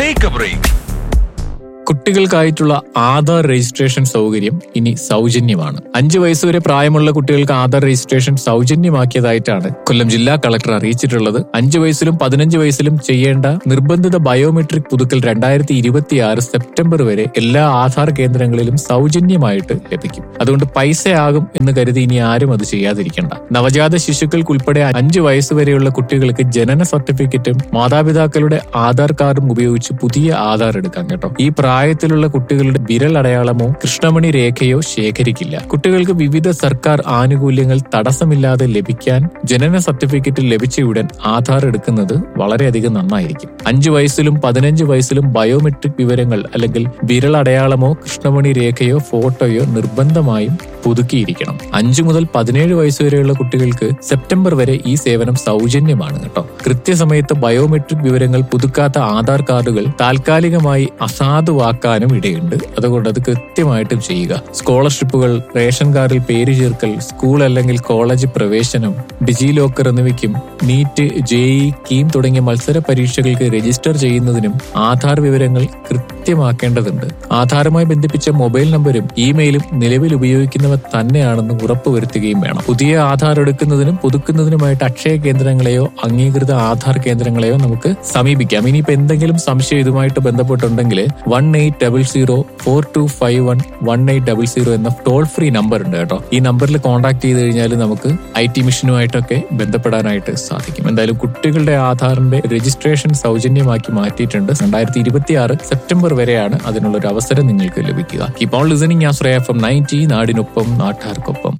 take a break കുട്ടികൾക്കായിട്ടുള്ള Aadhaar registration സൗകര്യം ഇനി സൗജന്യമാണ് അഞ്ചു വയസ്സുവരെ പ്രായമുള്ള കുട്ടികൾക്ക് ആധാർ രജിസ്ട്രേഷൻ സൗജന്യമാക്കിയതായിട്ടാണ് കൊല്ലം ജില്ലാ കളക്ടർ അറിയിച്ചിട്ടുള്ളത് അഞ്ചു വയസ്സിലും പതിനഞ്ച് വയസ്സിലും ചെയ്യേണ്ട നിർബന്ധിത ബയോമെട്രിക് പുതുക്കൽ രണ്ടായിരത്തി ഇരുപത്തിയാറ് സെപ്റ്റംബർ വരെ എല്ലാ ആധാർ കേന്ദ്രങ്ങളിലും സൗജന്യമായിട്ട് ലഭിക്കും അതുകൊണ്ട് പൈസയാകും എന്ന് കരുതി ഇനി ആരും അത് ചെയ്യാതിരിക്കണ്ട നവജാത ശിശുക്കൾക്കുൾപ്പെടെ അഞ്ചു വയസ്സ് വരെയുള്ള കുട്ടികൾക്ക് ജനന സർട്ടിഫിക്കറ്റും മാതാപിതാക്കളുടെ ആധാർ കാർഡും ഉപയോഗിച്ച് പുതിയ ആധാർ എടുക്കാം കേട്ടോ ഈ പ്രായത്തിലുള്ള കുട്ടികളുടെ വിരൽ അടയാളമോ കൃഷ്ണമണി രേഖയോ ശേഖരിക്കില്ല കുട്ടികൾക്ക് വിവിധ സർക്കാർ ആനുകൂല്യങ്ങൾ തടസ്സമില്ലാതെ ലഭിക്കാൻ ജനന സർട്ടിഫിക്കറ്റ് ലഭിച്ചയുടൻ ആധാർ എടുക്കുന്നത് വളരെയധികം നന്നായിരിക്കും അഞ്ചു വയസ്സിലും പതിനഞ്ച് വയസ്സിലും ബയോമെട്രിക് വിവരങ്ങൾ അല്ലെങ്കിൽ വിരൽ അടയാളമോ കൃഷ്ണമണി രേഖയോ ഫോട്ടോയോ നിർബന്ധമായും പുതുക്കിയിരിക്കണം അഞ്ചു മുതൽ പതിനേഴ് വയസ്സ് വരെയുള്ള കുട്ടികൾക്ക് സെപ്റ്റംബർ വരെ ഈ സേവനം സൗജന്യമാണ് കേട്ടോ കൃത്യസമയത്ത് ബയോമെട്രിക് വിവരങ്ങൾ പുതുക്കാത്ത ആധാർ കാർഡുകൾ താൽക്കാലികമായി അസാധുവാക്കാനും ഇടയുണ്ട് അതുകൊണ്ട് അത് കൃത്യമായിട്ടും ചെയ്യുക സ്കോളർഷിപ്പുകൾ റേഷൻ കാർഡിൽ പേര് ചേർക്കൽ സ്കൂൾ അല്ലെങ്കിൽ കോളേജ് പ്രവേശനം ഡിജി ലോക്കർ എന്നിവയ്ക്കും നീറ്റ് ജെഇ കീം തുടങ്ങിയ മത്സര പരീക്ഷകൾക്ക് രജിസ്റ്റർ ചെയ്യുന്നതിനും ആധാർ വിവരങ്ങൾ കൃത്യമാക്കേണ്ടതുണ്ട് ആധാറുമായി ബന്ധിപ്പിച്ച മൊബൈൽ നമ്പരും ഇമെയിലും നിലവിൽ ഉപയോഗിക്കുന്നവ തന്നെയാണെന്ന് ഉറപ്പുവരുത്തുകയും വേണം പുതിയ ആധാർ എടുക്കുന്നതിനും പുതുക്കുന്നതിനുമായിട്ട് അക്ഷയ കേന്ദ്രങ്ങളെയോ അംഗീകൃത ആധാർ കേന്ദ്രങ്ങളെയോ നമുക്ക് സമീപിക്കാം ഇനിയിപ്പോ എന്തെങ്കിലും സംശയം ഇതുമായിട്ട് ബന്ധപ്പെട്ടുണ്ടെങ്കിൽ one eight double zero four two five one one eight double zero എന്ന ടോൾ ഫ്രീ നമ്പർ ഉണ്ട് കേട്ടോ ഈ നമ്പറിൽ കോൺടാക്ട് ചെയ്ത് കഴിഞ്ഞാൽ നമുക്ക് ഐ ടി മിഷനുമായിട്ടൊക്കെ ബന്ധപ്പെടാനായിട്ട് സാധിക്കും എന്തായാലും കുട്ടികളുടെ ആധാറിന്റെ രജിസ്ട്രേഷൻ സൗജന്യമാക്കി മാറ്റിയിട്ടുണ്ട് രണ്ടായിരത്തി ഇരുപത്തി ആറ് സെപ്റ്റംബർ വരെയാണ് അതിനുള്ള ഒരു അവസരം നിങ്ങൾക്ക് ലഭിക്കുക keep on listening Ashraya F M ninety നാടിനൊപ്പം നാട്ടാർക്കൊപ്പം